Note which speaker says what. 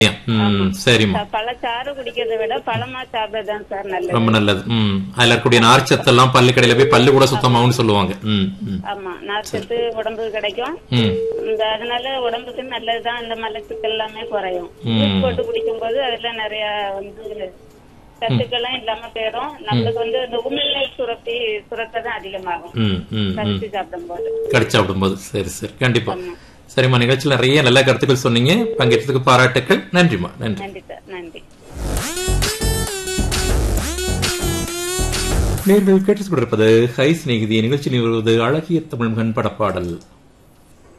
Speaker 1: ம் சரிம்மா
Speaker 2: பழச்சாறு குடிக்கிறதை விட பழமா சாப்பிடதான் சார் நல்லது
Speaker 1: ரொம்ப நல்லது ம் அதுல இருக்கக்கூடிய நார்ச்சத்தெல்லாம் பல்லு கடையில போய் பல்லு கூட சுத்தமாகும்னு சொல்லுவாங்க ம் ம்
Speaker 2: ஆமா நார்ச்சத்து உடம்புக்கு கிடைக்கும்
Speaker 1: ம்
Speaker 2: இந்த அதனால உடம்புக்கு நல்லதுதான் இந்த மலச்சிக்கல் எல்லாமே குறையும்
Speaker 1: ம்.
Speaker 2: ஜூஸ் போட்டு குடிக்கும்போது அதுல நிறைய வந்து சத்துக்கள்லாம் இல்லாம போயிடும் நம்மளுக்கு வந்து இந்த உமிழ்நீர் சுரப்பி சுரத்தை தான் அதிகமாகும்
Speaker 1: ம் ம் ம்
Speaker 2: கடிச்சு சாப்பிடும்போது
Speaker 1: கடிச்சு சாப்பிடும்போது சரி சரி கண்டிப்பா சரிம்மா நிகழ்ச்சியில் நிறைய நல்ல கருத்துக்கள் சொன்னீங்க பங்கேற்றதுக்கு பாராட்டுக்கள் நன்றிம்மா நன்றி
Speaker 2: நன்றி சார் நன்றி
Speaker 1: நேர்கள் கேட்டுக் கொண்டிருப்பது ஹை சிநேகிதி நிகழ்ச்சி நிறுவது அழகிய தமிழ் படப்பாடல்